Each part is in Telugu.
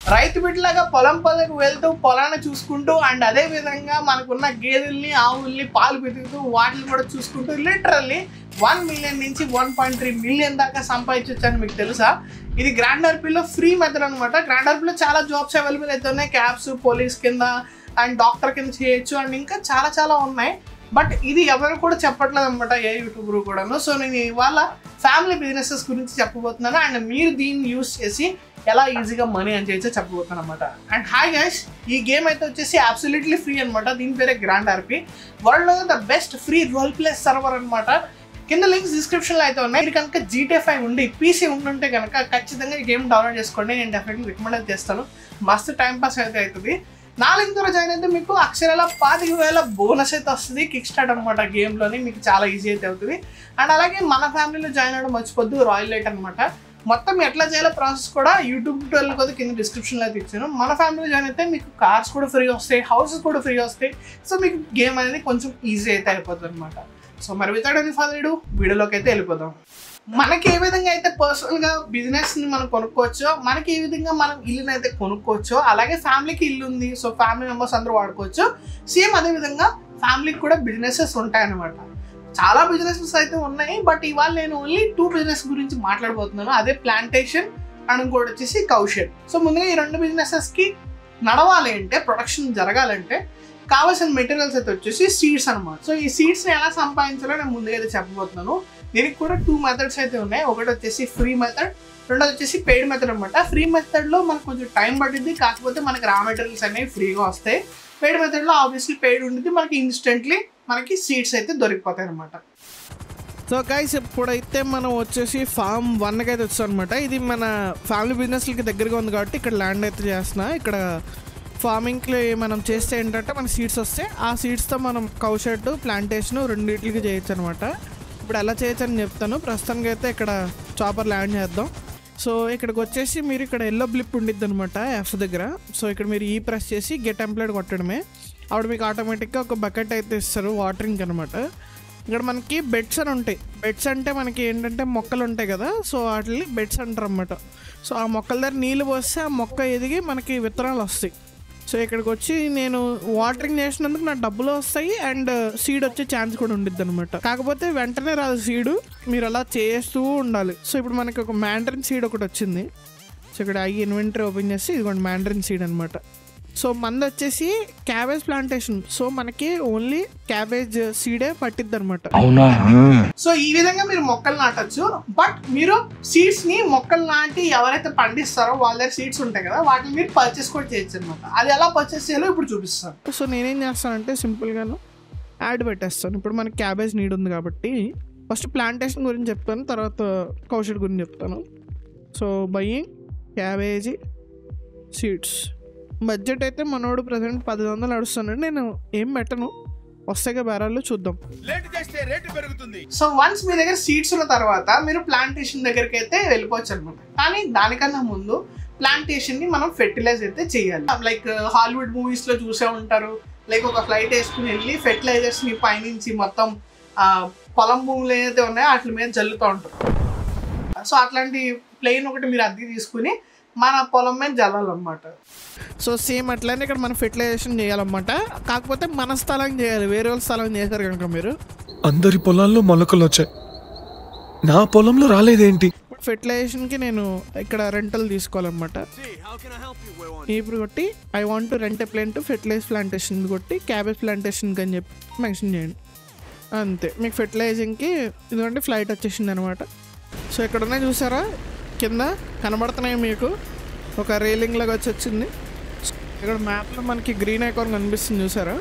రైతు బిడ్డలాగా పొలం పొలకు వెళ్తూ పొలాన్ని చూసుకుంటూ అండ్ అదే విధంగా మనకున్న గేదెల్ని ఆవుల్ని పాలు పెరుగుతూ వాటిని కూడా చూసుకుంటూ లిటరల్లీ వన్ మిలియన్ నుంచి వన్ పాయింట్ త్రీ మిలియన్ దాకా సంపాదించొచ్చని మీకు తెలుసా ఇది గ్రాండ్ ఆర్పీలో ఫ్రీ మెథడ్ అనమాట గ్రాండ్ ఆర్పీలో చాలా జాబ్స్ అవైలబుల్ అయితే ఉన్నాయి క్యాబ్స్ పోలీస్ కింద అండ్ డాక్టర్ కింద చేయొచ్చు అండ్ ఇంకా చాలా చాలా ఉన్నాయి బట్ ఇది ఎవరు కూడా చెప్పట్లేదు అనమాట ఏ యూట్యూబర్ కూడాను సో నేను ఇవాళ ఫ్యామిలీ బిజినెసెస్ గురించి చెప్పబోతున్నాను అండ్ మీరు దీన్ని యూస్ చేసి ఎలా ఈజీగా మనీ అని చేసి చెప్పబోతున్నాను అనమాట అండ్ హాయ్ గైస్ ఈ గేమ్ అయితే వచ్చేసి అబ్సల్యూట్లీ ఫ్రీ అనమాట దీని పేరే గ్రాండ్ ఆర్పీ వరల్డ్ లో the best free role play server అనమాట కింద లింక్స్ డిస్క్రిప్షన్లో అయితే ఉన్నాయి మీరు కనుక జీటే ఫైవ్ ఉండి పీసీ ఉండుంటే కనుక ఖచ్చితంగా ఈ గేమ్ డౌన్లోడ్ చేసుకోండి నేను డెఫినెట్లీ రికమెండ్ అయితే చేస్తాను మస్తు టైం పాస్ అయితే అవుతుంది నా లింక్ ద్వారా జాయిన్ అయితే మీకు అక్షరాల పాతిక వేల బోనస్ అయితే వస్తుంది కిక్ స్టార్ట్ అనమాట గేమ్లోని మీకు చాలా ఈజీ అయితే అవుతుంది అండ్ అలాగే మన ఫ్యామిలీలో జాయిన్ అవ్వడం మర్చిపోద్దు రాయల్ లైట్ అనమాట మొత్తం ఎట్లా చేయాలో ప్రాసెస్ కూడా యూట్యూబ్ ట్యూటోరియల్ కూడా కింద డిస్క్రిప్షన్లో అయితే ఇచ్చాను మన ఫ్యామిలీలో జాయిన్ అయితే మీకు కార్స్ కూడా ఫ్రీ వస్తాయి హౌసెస్ కూడా ఫ్రీ వస్తాయి సో మీకు గేమ్ అనేది కొంచెం ఈజీ అయితే అయిపోతుంది అనమాట సో మరి వితౌట్ ఎనీ ఫాదర్ వీడియోలోకి అయితే వెళ్ళిపోదాం మనకి ఏ విధంగా అయితే పర్సనల్గా బిజినెస్ని మనం కొనుక్కోవచ్చో మనకి ఏ విధంగా మనం ఇల్లుని అయితే కొనుక్కోవచ్చో అలాగే ఫ్యామిలీకి ఇల్లు ఉంది సో ఫ్యామిలీ మెంబర్స్ అందరూ వాడుకోవచ్చు సేమ్ అదే విధంగా ఫ్యామిలీకి కూడా బిజినెసెస్ ఉంటాయన్నమాట చాలా బిజినెసెస్ అయితే ఉన్నాయి బట్ ఇవాళ నేను ఓన్లీ టూ బిజినెస్ గురించి మాట్లాడబోతున్నాను అదే ప్లాంటేషన్ అండ్ ఇంకోటి వచ్చేసి కౌషెడ్ సో ముందుగా ఈ రెండు బిజినెసెస్కి నడవాలి అంటే ప్రొడక్షన్ జరగాలంటే కావాల్సిన మెటీరియల్స్ అయితే వచ్చేసి సీడ్స్ అనమాట సో ఈ సీడ్స్ని ఎలా సంపాదించాలో నేను ముందుగా అయితే చెప్పబోతున్నాను దీనికి కూడా టూ మెథడ్స్ అయితే ఉన్నాయి ఒకటి వచ్చేసి ఫ్రీ మెథడ్ రెండోది వచ్చేసి పెయిడ్ మెథడ్ అనమాట ఫ్రీ మెథడ్లో మనకు కొంచెం టైం పట్టింది కాకపోతే మనకి రా మెటీరియల్స్ అనేవి ఫ్రీగా వస్తాయి పెయిడ్ మెథడ్లో ఆబ్వియస్లీ పెయిడ్ ఉంటుంది మనకి ఇన్స్టెంట్లీ మనకి సీడ్స్ అయితే దొరికిపోతాయి అనమాట సో గైస్ ఇప్పుడైతే మనం వచ్చేసి ఫామ్ వన్కి అయితే వచ్చాం అనమాట ఇది మన ఫ్యామిలీ బిజినెస్లకి దగ్గరగా ఉంది కాబట్టి ఇక్కడ ల్యాండ్ అయితే చేస్తున్నా ఇక్కడ ఫార్మింగ్కి మనం చేస్తే ఏంటంటే మన సీడ్స్ వస్తే ఆ సీడ్స్తో మనం కౌషెడ్ ప్లాంటేషన్ రెండింటికి చేయొచ్చు అనమాట ఇప్పుడు ఎలా చేయొచ్చు అని చెప్తాను ప్రస్తుతానికి అయితే ఇక్కడ చాపర్ ల్యాండ్ చేద్దాం సో ఇక్కడికి వచ్చేసి మీరు ఇక్కడ ఎల్లో బ్లిప్ ఉండిద్ది అనమాట ఎఫ్ దగ్గర సో ఇక్కడ మీరు ఈ ప్రెస్ చేసి గెట్ ఎంప్లాయిడ్ కొట్టడమే అప్పుడు మీకు ఆటోమేటిక్గా ఒక బకెట్ అయితే ఇస్తారు వాటరింగ్ అనమాట ఇక్కడ మనకి బెడ్స్ అని ఉంటాయి బెడ్స్ అంటే మనకి ఏంటంటే మొక్కలు ఉంటాయి కదా సో వాటిని బెడ్స్ అంటారు అన్నమాట సో ఆ మొక్కల దగ్గర నీళ్ళు పోస్తే ఆ మొక్క ఎదిగి మనకి విత్తనాలు వస్తాయి సో ఇక్కడికి వచ్చి నేను వాటరింగ్ చేసినందుకు నాకు డబ్బులు వస్తాయి అండ్ సీడ్ వచ్చే ఛాన్స్ కూడా ఉండిద్ది అనమాట కాకపోతే వెంటనే రాదు సీడు మీరు అలా చేస్తూ ఉండాలి సో ఇప్పుడు మనకి ఒక మ్యాండరిన్ సీడ్ ఒకటి వచ్చింది సో ఇక్కడ ఐ ఇన్వెంటరీ ఓపెన్ చేసి ఇదిగోండి మ్యాండరిన్ సీడ్ అనమాట సో మంది వచ్చేసి క్యాబేజ్ ప్లాంటేషన్ సో మనకి ఓన్లీ క్యాబేజ్ సీడే పట్టిద్ది అనమాట అవునా సో ఈ విధంగా మీరు మొక్కలు నాటచ్చు బట్ మీరు సీడ్స్ ని మొక్కలు నాటి ఎవరైతే పండిస్తారో వాళ్ళ దగ్గర సీడ్స్ ఉంటాయి కదా వాటిని మీరు పర్చేస్ కూడా చేయొచ్చు అనమాట అది ఎలా పర్చేస్ చేయాలో ఇప్పుడు చూపిస్తాను సో నేనేం చేస్తానంటే సింపుల్గాను యాడ్ పెట్టేస్తాను ఇప్పుడు మనకి క్యాబేజ్ నీడ్ ఉంది కాబట్టి ఫస్ట్ ప్లాంటేషన్ గురించి చెప్తాను తర్వాత కౌషడ్ గురించి చెప్తాను so buying cabbage seeds budget అయితే మనోడు ప్రజెంట్ పది వందలు నడుస్తానండి నేను ఏం పెట్టను వస్తాయిగా బేరాలు చూద్దాం లేట్ చేస్తే రేటు పెరుగుతుంది సో వన్స్ మీ దగ్గర సీడ్స్ ఉన్న తర్వాత మీరు ప్లాంటేషన్ దగ్గరికి అయితే వెళ్ళిపోవచ్చు అనమాట కానీ దానికన్నా ముందు ప్లాంటేషన్ ని మనం ఫెర్టిలైజ్ అయితే చేయాలి లైక్ హాలీవుడ్ మూవీస్ లో చూసే ఉంటారు లైక్ ఒక ఫ్లైట్ వేసుకుని వెళ్ళి ఫెర్టిలైజర్స్ ని పైనుంచి మొత్తం ఆ, పొలం భూములు ఏదైతే ఉన్నాయో వాటి మీద జల్లుతూ ఉంటారు సో అట్లాంటి ప్లేన్ ఒకటి మీరు అద్దెకి తీసుకుని మన పొలం మీద జల్లాలన్నమాట సో సేమ్ అట్లనే ఇక్కడ మనం ఫెర్టిలైజేషన్ చేయాలన్నమాట కాకపోతే మన స్థలం చేయాలి వేరే వాళ్ళ స్థలం చేశారు కనుక మీరు అందరి పొలాల్లో మొలకలు వచ్చాయి నా పొలంలో రాలేదేంటి ఫెర్టిలైజేషన్కి నేను ఇక్కడ రెంటల్ తీసుకోవాలన్నమాట ఇప్పుడు కొట్టి I want to rent a plan to fertilize plantation కొట్టి క్యాబేజ్ ప్లాంటేషన్కి అని చెప్పి మెన్షన్ చేయండి అంతే మీకు ఫెర్టిలైజింగ్కి ఇదిగోండి ఫ్లైట్ వచ్చేసింది అనమాట సో ఇక్కడ ఉన్నాయి చూసారా కింద కనబడుతున్నాయి మీకు ఒక రైలింగ్ లాగా వచ్చి వచ్చింది ఇక్కడ మ్యాప్లో మనకి గ్రీన్ ఐకాన్ కనిపిస్తుంది చూసారా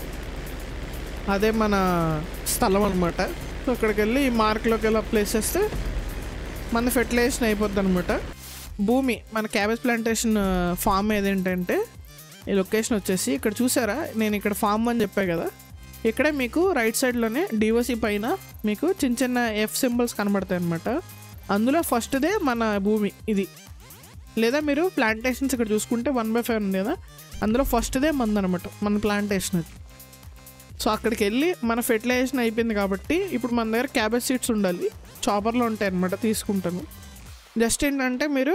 అదే మన స్థలం అనమాట సో అక్కడికి వెళ్ళి ఈ మార్క్లోకి వెళ్ళి ప్లేస్ చేస్తే మన ఫెర్టిలైజేషన్ అయిపోద్ది అనమాట భూమి మన క్యాబేజ్ ప్లాంటేషన్ ఫామ్ ఏదేంటంటే ఈ లొకేషన్ వచ్చేసి ఇక్కడ చూసారా నేను ఇక్కడ ఫామ్ అని చెప్పా కదా ఇక్కడే మీకు రైట్ సైడ్లోనే డిఓసి పైన మీకు చిన్న చిన్న ఎఫ్ సింబల్స్ కనబడతాయి అనమాట అందులో ఫస్ట్దే మన భూమి ఇది లేదా మీరు ప్లాంటేషన్స్ ఇక్కడ చూసుకుంటే వన్ బై ఫైవ్ ఉంది కదా అందులో ఫస్ట్దే మంది అనమాట మన ప్లాంటేషన్ అది సో అక్కడికి వెళ్ళి మన ఫెర్టిలైజేషన్ అయిపోయింది కాబట్టి ఇప్పుడు మన దగ్గర క్యాబేజ్ సీడ్స్ ఉండాలి చాపర్లో ఉంటాయి అనమాట తీసుకుంటాను జస్ట్ ఏంటంటే మీరు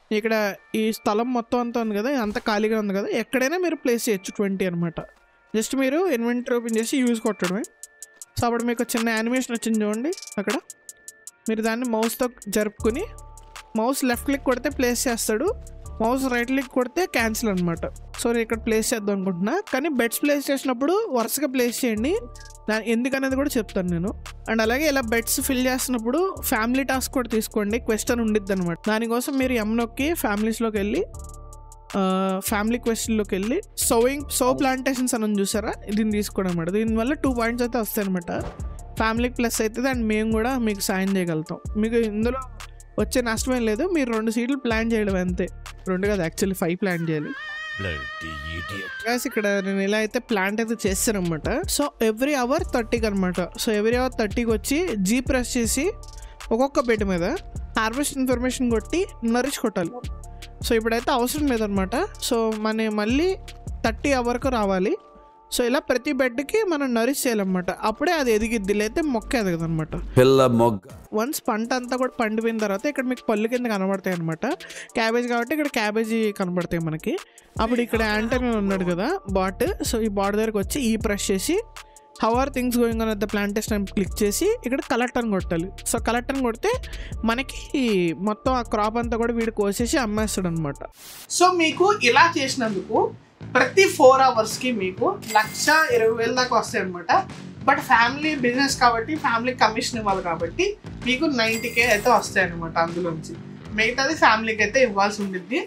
ఇక్కడ ఈ స్థలం మొత్తం అంతా ఉంది కదా అంతా ఖాళీగా ఉంది కదా ఎక్కడైనా మీరు ప్లేస్ చేయొచ్చు ట్వంటీ అనమాట జస్ట్ మీరు ఇన్వెంటరీ ఓపెన్ చేసి యూజ్ కొట్టడమే సో అప్పుడు మీకు ఒక చిన్న యానిమేషన్ వచ్చింది చూడండి అక్కడ మీరు దాన్ని మౌస్తో జరుపుకుని మౌస్ లెఫ్ట్ క్లిక్ కొడితే ప్లేస్ చేస్తాడు మౌస్ రైట్ క్లిక్ కొడితే క్యాన్సిల్ అనమాట సో నేను ఇక్కడ ప్లేస్ చేద్దాం అనుకుంటున్నా కానీ బెడ్స్ ప్లేస్ చేసినప్పుడు వరుసగా ప్లేస్ చేయండి దాని ఎందుకనేది కూడా చెప్తాను నేను అండ్ అలాగే ఇలా బెడ్స్ ఫిల్ చేస్తున్నప్పుడు ఫ్యామిలీ టాస్క్ కూడా తీసుకోండి క్వశ్చన్ ఉండిద్ది అనమాట దానికోసం మీరు ఎం నొక్కి ఫ్యామిలీస్లోకి వెళ్ళి ఫ్యామిలీ క్వశ్చన్లోకి వెళ్ళి సోయింగ్ సో ప్లాంటేషన్స్ అని ఉంది చూసారా దీన్ని తీసుకోవడం అనమాట దీనివల్ల టూ పాయింట్స్ అయితే వస్తాయి అనమాట ఫ్యామిలీకి ప్లస్ అవుతుంది అండ్ మేము కూడా మీకు సాయం చేయగలుగుతాం మీకు ఇందులో వచ్చే నష్టమేం లేదు మీరు రెండు సీట్లు ప్లాన్ చేయడం అంతే రెండు కాదు యాక్చువల్లీ ఫైవ్ ప్లాన్ చేయాలి గాయస్ ఇక్కడ నేను ఇలా అయితే ప్లాంట్ అయితే చేస్తాను అనమాట సో ఎవ్రీ అవర్ థర్టీకి అనమాట సో ఎవ్రీ అవర్ థర్టీకి వచ్చి జీ ప్రెస్ చేసి ఒక్కొక్క బెడ్ మీద హార్వెస్ట్ ఇన్ఫర్మేషన్ కొట్టి నరిష్ కొట్టాలి సో ఇప్పుడైతే అవసరం లేదనమాట సో మన మళ్ళీ థర్టీ అవర్కు రావాలి సో ఇలా ప్రతి బెడ్కి మనం నరిష్ చేయాలన్నమాట అప్పుడే అది ఎదిగిద్ది లేకపోతే మొక్క ఎదగదు అనమాట పిల్ల మొగ్గ వన్స్ పంట అంతా కూడా పండిపోయిన తర్వాత ఇక్కడ మీకు పళ్ళు కింద కనబడతాయి అనమాట క్యాబేజ్ కాబట్టి ఇక్కడ క్యాబేజీ కనబడతాయి మనకి అప్పుడు ఇక్కడ యాంటనీ ఉన్నాడు కదా బాట్ సో ఈ బాట్ దగ్గరకు వచ్చి ఈ ప్రెస్ చేసి how are things going on the plantation click చేసి ఇక్కడ కలెక్ట్ అని కొట్టాలి సో కలెక్ట్ అని కొడితే మనకి మొత్తం ఆ క్రాప్ అంతా కూడా వీడు కోసేసి అమ్మేస్తాడు అనమాట సో మీకు ఇలా చేసినందుకు ప్రతి ఫోర్ అవర్స్కి మీకు లక్ష ఇరవై వేల దాకా వస్తాయి అనమాట బట్ ఫ్యామిలీ బిజినెస్ కాబట్టి ఫ్యామిలీ కమిషన్ ఇవ్వాలి కాబట్టి మీకు నైంటీ కే అయితే వస్తాయి అనమాట అందులోంచి మిగతాది ఫ్యామిలీకి అయితే ఇవ్వాల్సి ఉండిద్ది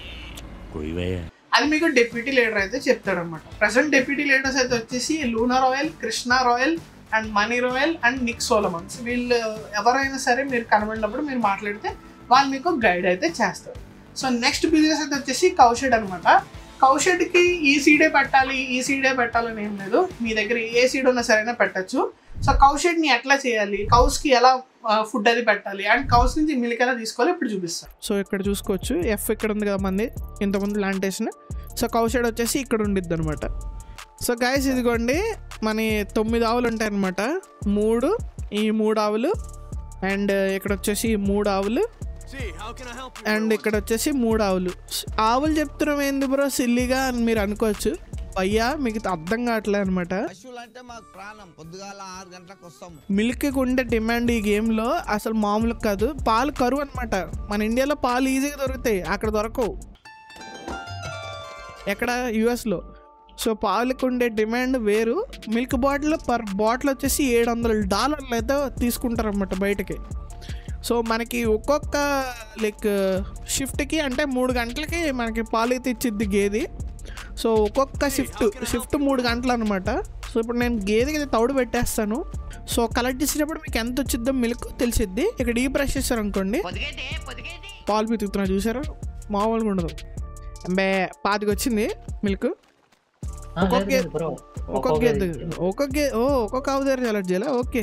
అది మీకు డిప్యూటీ లీడర్ అయితే చెప్తాడనమాట ప్రజెంట్ డిప్యూటీ లీడర్స్ అయితే వచ్చేసి Luna Royal Krishna Royal and Money Royal and Nick Solomons వీళ్ళు ఎవరైనా సరే మీరు కనబడినప్పుడు మీరు మాట్లాడితే వాళ్ళు మీకు గైడ్ అయితే చేస్తారు సో నెక్స్ట్ బిజినెస్ అయితే వచ్చేసి కౌషెడ్ అనమాట కౌషెడ్కి ఈ సీడే పెట్టాలి ఈ సీడే పెట్టాలని ఏం లేదు మీ దగ్గర ఏ సీడ్ ఉన్నా సరైనా పెట్టచ్చు సో కౌషెడ్ని ఎట్లా చేయాలి కౌస్కి ఎలా ఫుడ్ అది పెట్టాలి అండ్ కౌస్ నుంచి మిల్క్ ఎలా తీసుకోవాలి ఇప్పుడు చూపిస్తాను సో ఇక్కడ చూసుకోవచ్చు ఎఫ్ ఇక్కడ ఉంది కదా మంది ఇంతకుముందు ప్లాంటేషన్ సో కౌషెడ్ వచ్చేసి ఇక్కడ ఉండిద్ది అనమాట సో గాయస్ ఇదిగోండి మన తొమ్మిది ఆవులు ఉంటాయి అనమాట మూడు ఈ మూడు ఆవులు అండ్ ఇక్కడ వచ్చేసి ఈ మూడు ఆవులు అండ్ ఇక్కడ వచ్చేసి మూడు ఆవులు ఆవులు చెప్తున్నాం ఏంది బ్రో సిల్లిగా అని మీరు అనుకోవచ్చు అయ్యా మీకు అర్థం కావట్లేదు అనమాట పశువులు అంటే మాకు ప్రాణం పొద్దుగాల ఆరు గంటలకు వస్తాము మిల్క్ ఉండే డిమాండ్ ఈ గేమ్లో అసలు మామూలు కాదు పాలు కరువు అనమాట మన ఇండియాలో పాలు ఈజీగా దొరుకుతాయి అక్కడ దొరకవు ఎక్కడ యుఎస్లో సో పాలకు ఉండే డిమాండ్ వేరు మిల్క్ బాటిల్ పర్ బాటిల్ వచ్చేసి ఏడు వందల డాలర్లు అయితే తీసుకుంటారన్నమాట బయటకి సో మనకి ఒక్కొక్క లైక్ షిఫ్ట్కి అంటే మూడు గంటలకి మనకి పాలు అయితే ఇచ్చిద్ది గేది సో ఒక్కొక్క షిఫ్ట్ షిఫ్ట్ మూడు గంటలు అనమాట సో ఇప్పుడు నేను గేదెకి అయితే తౌడు పెట్టేస్తాను సో కలెక్ట్ చేసేటప్పుడు మీకు ఎంత వచ్చిద్దో మిల్క్ తెలిసిద్ది ఇక్కడ ఈ బ్రష్ చేస్తారు అనుకోండి పాలు పితుకుతున్నా చూసారా మామూలుగా ఉండదు అంబే పాతికి వచ్చింది మిల్క్ ఒక్కొక్క గే- ఒక్కొక్క గేదె ఒక్కొక్క గే ఓ ఒక్కొక్క ఆవు దగ్గర సెలెక్ట్ చేయాలా ఓకే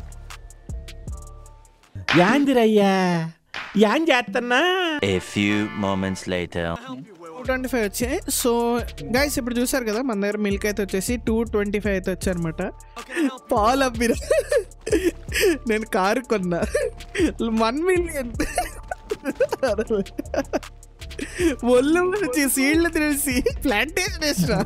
యాందిరయ్యా యాన్ చేస్తున్నా A few moments later. Two twenty five వచ్చాయి సో గైస్ ఇప్పుడు చూసారు కదా మన దగ్గర మిల్క్ అయితే వచ్చేసి టూ ట్వంటీ ఫైవ్ అయితే వచ్చాయన్నమాట పాలు అబ్బిరా నేను కారు కొన్నా వన్ మిలియన్ ఒళ్ళు వచ్చి సీడ్లు తెలిసి ప్లాంటేషన్ వేసినా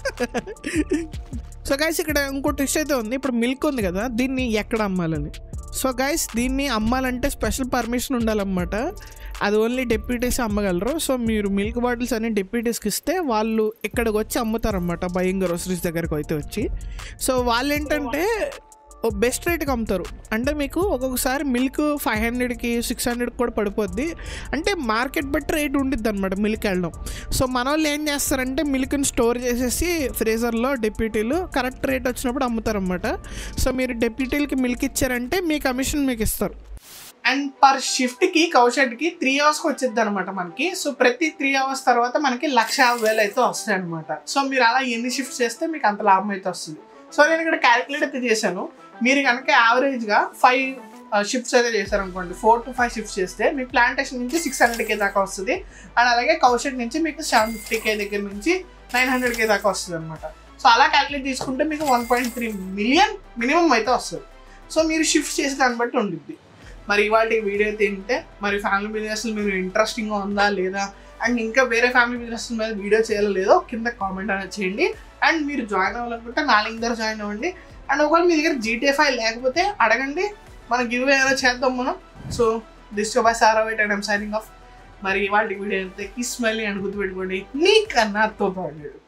సో గైస్ ఇక్కడ ఇంకో ట్విస్ట్ అయితే ఉంది ఇప్పుడు మిల్క్ ఉంది కదా దీన్ని ఎక్కడ అమ్మాలని సో గైస్ దీన్ని అమ్మాలంటే స్పెషల్ పర్మిషన్ ఉండాలన్నమాట అది ఓన్లీ డెప్యూటీస్ అమ్మగలరు సో మీరు మిల్క్ బాటిల్స్ అన్ని డెప్యూటీస్కి ఇస్తే వాళ్ళు ఇక్కడికి వచ్చి అమ్ముతారన్నమాట బయింగ్ గ్రోసరీస్ దగ్గరకు అయితే వచ్చి సో వాళ్ళు ఏంటంటే బెస్ట్ రేట్కి అమ్ముతారు అంటే మీకు ఒక్కొక్కసారి మిల్క్ ఫైవ్ హండ్రెడ్కి సిక్స్ హండ్రెడ్కి కూడా పడిపోద్ది అంటే మార్కెట్ బట్టి రేట్ ఉండిద్ది అనమాట మిల్క్ వెళ్ళడం సో మన వాళ్ళు ఏం చేస్తారంటే మిల్క్ని స్టోర్ చేసేసి ఫ్రీజర్లో డెప్యూటీలు కరెక్ట్ రేట్ వచ్చినప్పుడు అమ్ముతారన్నమాట సో మీరు డెప్యూటీలకి మిల్క్ ఇచ్చారంటే మీ కమిషన్ మీకు ఇస్తారు అండ్ పర్ షిఫ్ట్కి కౌషెడ్కి త్రీ అవర్స్కి వచ్చింది అనమాట మనకి సో ప్రతి త్రీ అవర్స్ తర్వాత మనకి లక్ష యాభై వేలు అయితే వస్తాయి అనమాట సో మీరు అలా ఎన్ని షిఫ్ట్స్ చేస్తే మీకు అంత లాభం అయితే వస్తుంది సో నేను ఇక్కడ క్యాలిక్యులేట్ అయితే చేశాను మీరు కనుక యావరేజ్గా ఫైవ్ షిఫ్ట్స్ అయితే చేశారనుకోండి ఫోర్ టు ఫైవ్ షిఫ్ట్స్ చేస్తే మీ ప్లాంటేషన్ నుంచి సిక్స్ హండ్రెడ్ కే దాకా వస్తుంది అండ్ అలాగే కౌషెడ్ నుంచి మీకు సెవెన్ ఫిఫ్టీ కే దగ్గర నుంచి నైన్ హండ్రెడ్ కే దాకా వస్తుంది అనమాట సో అలా క్యాలిక్యులేట్ తీసుకుంటే మీకు one point three million minimum అయితే వస్తుంది సో మీరు షిఫ్ట్ చేసే దాన్ని బట్టి ఉండిద్ది మరి ఇవాళ ఈ వీడియో తింటే మరి ఫ్యామిలీ బిజినెస్ మీరు ఇంట్రెస్టింగ్గా ఉందా లేదా అండ్ ఇంకా వేరే ఫ్యామిలీ బిజినెస్ మీద వీడియో చేయాలో లేదో కింద కామెంట్ అనేది చేయండి అండ్ మీరు జాయిన్ అవ్వాలనుకుంటే నా లింక్ ద్వారా జాయిన్ అవ్వండి అండ్ ఒకవేళ మీ దగ్గర జీటీఏ ఫైవ్ లేకపోతే అడగండి మన గివ్ ఏమైనా చేద్దాం మనం so this by Sara White and I'm signing off మరి ఇవాళ వీడియో అయితే కిస్ మళ్ళీ అని గుర్తుపెట్టుకోండి నీకన్నా తో